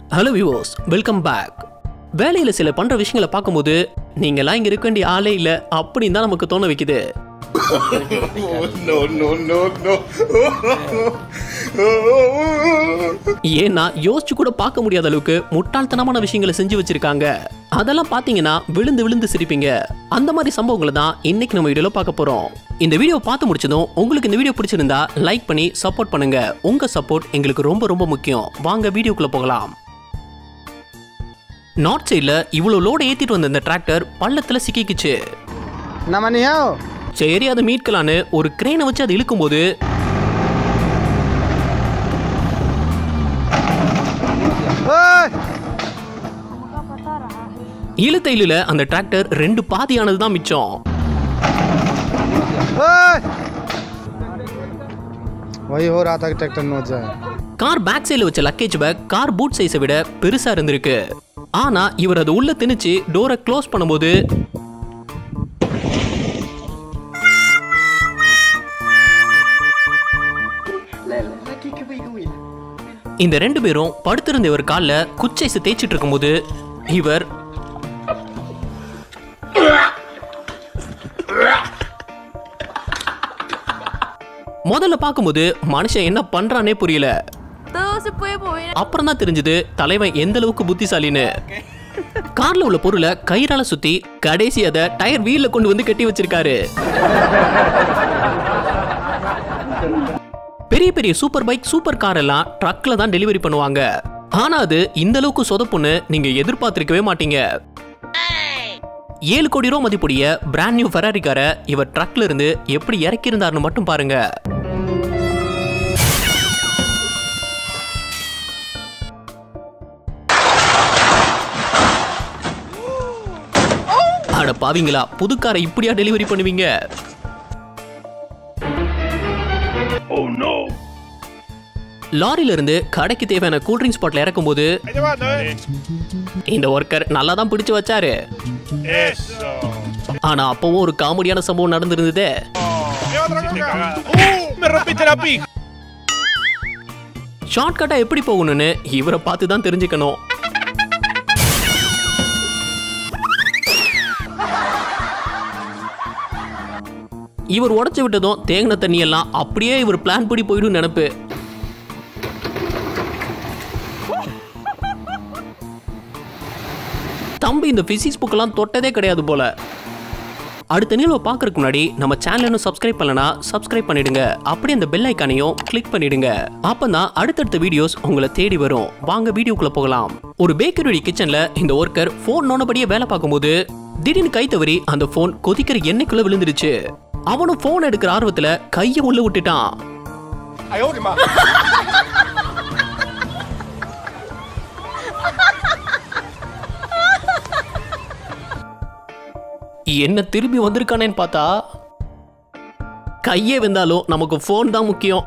Hello viewers welcome back வேலையில் சில பண்ணுற விஷயங்களை பார்க்கும்போது நீங்களாம் இங்கே இருக்க வேண்டிய ஆளே இல்லை அப்படின்னு தான் நமக்கு தோண வைக்குது no, no, no, no. ஏன்னா யோசிச்சு கூட பார்க்க முடியாத அளவுக்கு முட்டாள்தனமான விஷயங்களை செஞ்சு வச்சிருக்காங்க அதெல்லாம் பார்த்தீங்கன்னா விழுந்து விழுந்து சிரிப்பீங்க அந்த மாதிரி சம்பவங்களை தான் இன்னைக்கு நம்ம வீடியோல பார்க்க போறோம் இந்த வீடியோ பார்த்து முடிச்சதும் உங்களுக்கு இந்த வீடியோ பிடிச்சிருந்தா லைக் பண்ணி சப்போர்ட் பண்ணுங்க உங்க சப்போர்ட் எங்களுக்கு ரொம்ப ரொம்ப முக்கியம் வாங்க வீடியோக்குள்ள போகலாம் நார்த் சைடில் இவ்வளோ லோடு ஏற்றிட்டு வந்த இந்த டிராக்டர் பள்ளத்தில் சிக்கிக்குச்சு Namaniyo! சரி அதை மீட்கலான்னு ஒரு கிரேனை வச்சு அதை இழுக்கும்போது Hoy! இழுத்த இழுல அந்த டிராக்டர் ரெண்டு பாதியானது தான் மிச்சம் Hoy! वही हो रहा था कि ट्रैक्टर नोच जाए கார் பேக் சைடில் வச்ச லக்கேஜ் பேக் கார் பூட் சைஸை விட பெருசா இருந்திருக்கு ஆனா இவர் அதை உள்ள திணிச்சு டோரை க்ளோஸ் பண்ணும்போது இந்த ரெண்டு பேரும் படுத்திருந்த இவர் காலில் குச்சைஸை தேய்ச்சிட்டு இருக்கும்போது இவர் முதல்ல பார்க்கும்போது மனுஷன் என்ன பண்றானே புரியல Todo se puede mover. அப்புறம் தான் தெரிஞ்சது தலைவன் எந்த அளவுக்கு புத்திசாலின்னு கார்ல உள்ள பொருளை கயிறால சுத்தி கடைசி அதை டயர் வீல்ல கொண்டு வந்து கட்டி வச்சிருக்காரு பெரிய பெரிய சூப்பர் பைக் சூப்பர் கார் எல்லாம் ட்ரக்ல தான் டெலிவரி பண்ணுவாங்க ஆனா அது இந்த அளவுக்கு சொதப்புன்னு நீங்க எதிர்பார்த்திருக்கவே மாட்டீங்க ஏழு கோடி ரூபா மதிப்புடைய பிராண்ட் நியூ ஃபெராரி காரை இவர் ட்ரக்ல இருந்து எப்படி இறக்கியிருந்தாருன்னு மட்டும் பாருங்க அட பாவிங்களா புது காரை இப்படியா டெலிவரி பண்ணுவீங்க லாரில இருந்து கடைக்கு தேவையான கூல்ட்ரிங்க்ஸ் பாட்டில் இறக்கும்போது இந்த ஒர்க்கர் நல்லா தான் பிடிச்சு வச்சாரு Eso. ஆனா அப்பவும் ஒரு காமெடியான சம்பவம் நடந்திருந்ததே ¡Uh! ¡Me rompiste la pija! ஷார்ட்கட்டா எப்படி போகணும்னு இவரை பார்த்து தான் தெரிஞ்சுக்கணும் இவர் உடைச்சு விட்டதும் தேங்கின தண்ணி எல்லாம் அப்படியே இவர் பிளான் படி போயிடும் நினைப்பு தம்பி இந்த பிசிக்ஸ் புக்கெல்லாம் தொட்டதே கிடையாது போல அடுத்த நிகழ்வை பார்க்கறதுக்கு முன்னாடி நம்ம சேனல் இன்னும் சப்ஸ்கிரைப் பண்ணலனா சப்ஸ்கிரைப் பண்ணிடுங்க அப்படியே அந்த பெல் ஐக்கானையும் கிளிக் பண்ணிடுங்க அப்பதான் அடுத்தடுத்த வீடியோஸ் உங்களை தேடி வரும் வாங்க வீடியோக்குள்ள போகலாம் ஒரு பேக்கரியுடைய கிச்சன்ல இந்த ஒர்க்கர் ஃபோன் நோனபடியே வேலை பார்க்கும்போது திடீர்னு கை தவறி அந்த ஃபோன் கொதிக்கிற எண்ணெய்க்குள்ள விழுந்துருச்சு அவனும் ஃபோன் எடுக்கிற ஆர்வத்துல கையை உள்ள விட்டுட்டான் என்ன திரும்பி வந்திருக்கானேன்னு பார்த்தா கையே வெந்தாலும் நமக்கு ஃபோன் தான் முக்கியம்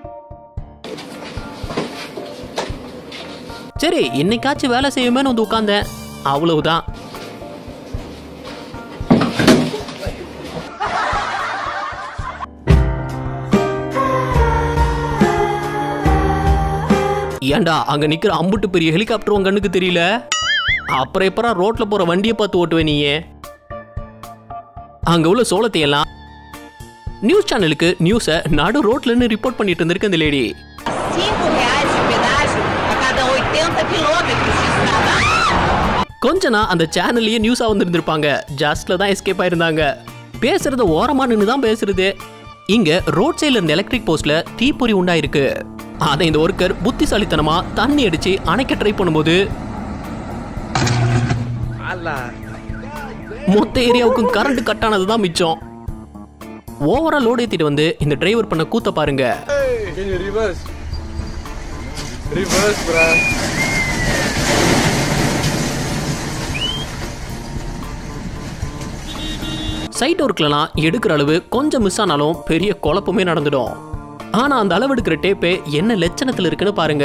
சரி இன்னைக்காச்சும் வேலை செய்யுமேன்னு வந்து உட்கார்ந்தேன் அவ்வளவுதான் ஏன்டா அங்க நிக்கிற அம்புட்டு பெரிய ஹெலிகாப்டர் உன் கண்ணுக்கு தெரியல அப்புறம் எப்பரா ரோட்ல போற வண்டியை பார்த்து ஓட்டுவே நீயே அங்க உள்ள சோளத்தை எல்லாம் நியூஸ் சேனலுக்கு நியூஸை நடு ரோட்ல இருந்து ரிப்போர்ட் பண்ணிட்டு இருந்திருக்கு அந்த lady cinco reais de pedágio a cada 80 quilômetros de estrada. கொஞ்ச நாள் அந்த சேனல்லயே நியூஸா வந்திருந்திருப்பாங்க ஜஸ்ட்ல தான் எஸ்கேப் ஆயிருந்தாங்க பேசுறது ஓரமா நின்று தான் பேசுறது இங்க ரோட் சைடுல இருந்த எலக்ட்ரிக் போஸ்ட்ல தீப்பொறி உண்டாயிருக்கு அதை இந்த ஒர்க்கர் புத்திசாலித்தனமா தண்ணி அடிச்சு அணைக்க ட்ரை பண்ணும்போது மொத்த ஏரியாவுக்கும் கரண்ட் கட் ஆனது தான் மிச்சம் ஓவரா லோடு ஏத்திட்டு வந்து இந்த டிரைவர் பண்ண கூத்த பாருங்க रिवर्स रिवर्स ब्रा சைட் ஒர்க்லலாம் எடுக்கிற அளவு கொஞ்சம் மிஸ் ஆனாலும் பெரிய குழப்பமே நடந்துடும் ஆனா அந்த அளவு எடுக்கிற டேப்பே என்ன லட்சணத்துல இருக்குன்னு பாருங்க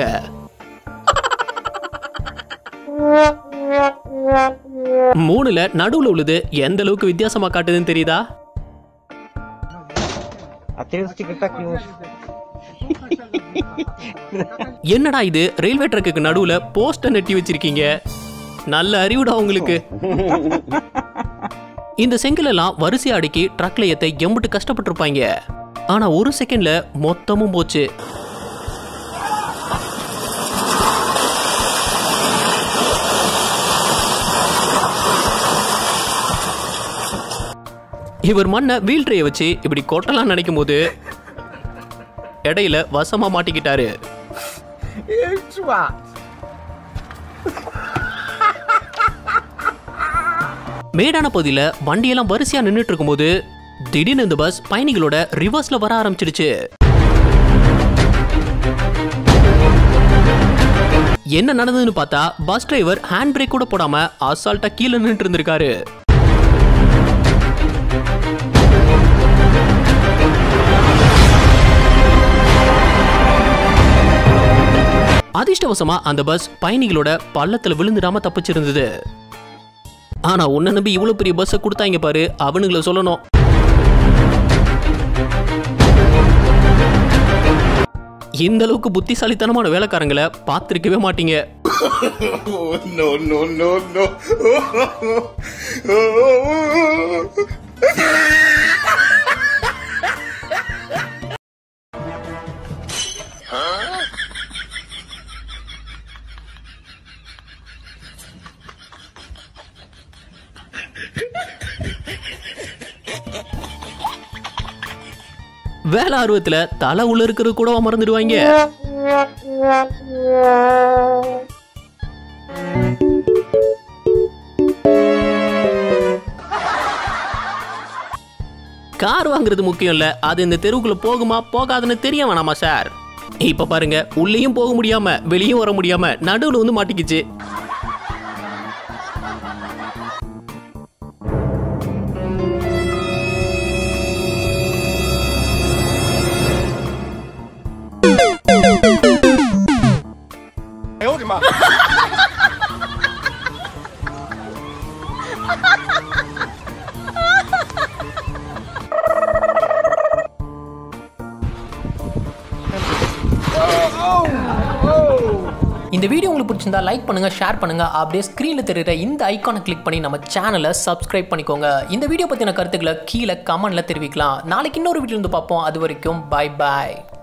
மூணுல நடுவுல உள்ளது எந்த அளவுக்கு வித்தியாசமா காட்டுதுன்னு தெரியுதா A 13 tic-tac என்னடா இது ரயில்வே ட்ரக்குக்கு நடுவுல போஸ்டர் நட்டி வச்சிருக்கீங்க நல்ல அறிவுடா உங்களுக்கு இந்த செங்கல் எல்லாம் வரிசை அடுக்கி ட்ரக்ல ஏத்த எம்பிட்டு கஷ்டப்பட்டிருப்பாங்க ஆனா ஒரு செகண்ட்ல மொத்தமும் போச்சு இவர் மண்ணை வீல் ட்ரேயை வச்சு இப்படி கொட்டலாம் நினைக்கும் போது இடையில வசமா மாட்டிக்கிட்டாரு மேடான பகுதியில வண்டியெல்லாம் வரிசையா நின்னுட்டு இருக்கும்போது திடீர்னு இந்த பஸ் பயணிகளோட ரிவர்ஸ்ல வர ஆரம்பிச்சிடுச்சு என்ன நடந்ததுன்னு பார்த்தா பஸ் டிரைவர் ஹேண்ட் பிரேக் கூட போடாம அசால்ட்டா கீழே நின்னுட்டு இருந்திருக்காரு அதிர்ஷ்டவசமா அந்த பஸ் பயணிகளோட பள்ளத்துல விழுந்துடாம தப்பிச்சிருந்தது ஆனா உன்னை நம்பி இவ்வளவு பெரிய பஸ்ஸை கொடுத்தாங்க பாரு அவனுங்கள சொல்லணும் இந்த அளவுக்கு புத்திசாலித்தனமான வேலைக்காரங்களை பார்த்திருக்கவே மாட்டீங்க Oh, no, no, no, no. வேலை ஆர்வத்துல தலை உள்ள இருக்கிறது கூட மறந்துடுவாங்க கார் வாங்குறது முக்கியம் இல்ல அது இந்த தெருவுக்குள்ள போகுமா போகாதுன்னு தெரிய வேணாமா சார் இப்ப பாருங்க உள்ளேயும் போக முடியாம வெளியும் வர முடியாம நடுவுல வந்து மாட்டிக்கிச்சு இந்த வீடியோ உங்களுக்கு பிடிச்சிருந்தா லைக் பண்ணுங்க ஷேர் பண்ணுங்க அப்படியே ஸ்க்ரீன்ல தெரியுற இந்த ஐக்கானை கிளிக் பண்ணி நம்ம சேனலை சப்ஸ்கிரைப் பண்ணிக்கோங்க இந்த வீடியோ பத்தின கருத்துக்களை கீழே கமெண்ட்ல தெரிவிக்கலாம் நாளைக்கு இன்னொரு வீடியோ வந்து பார்ப்போம் அது வரைக்கும் பை பாய்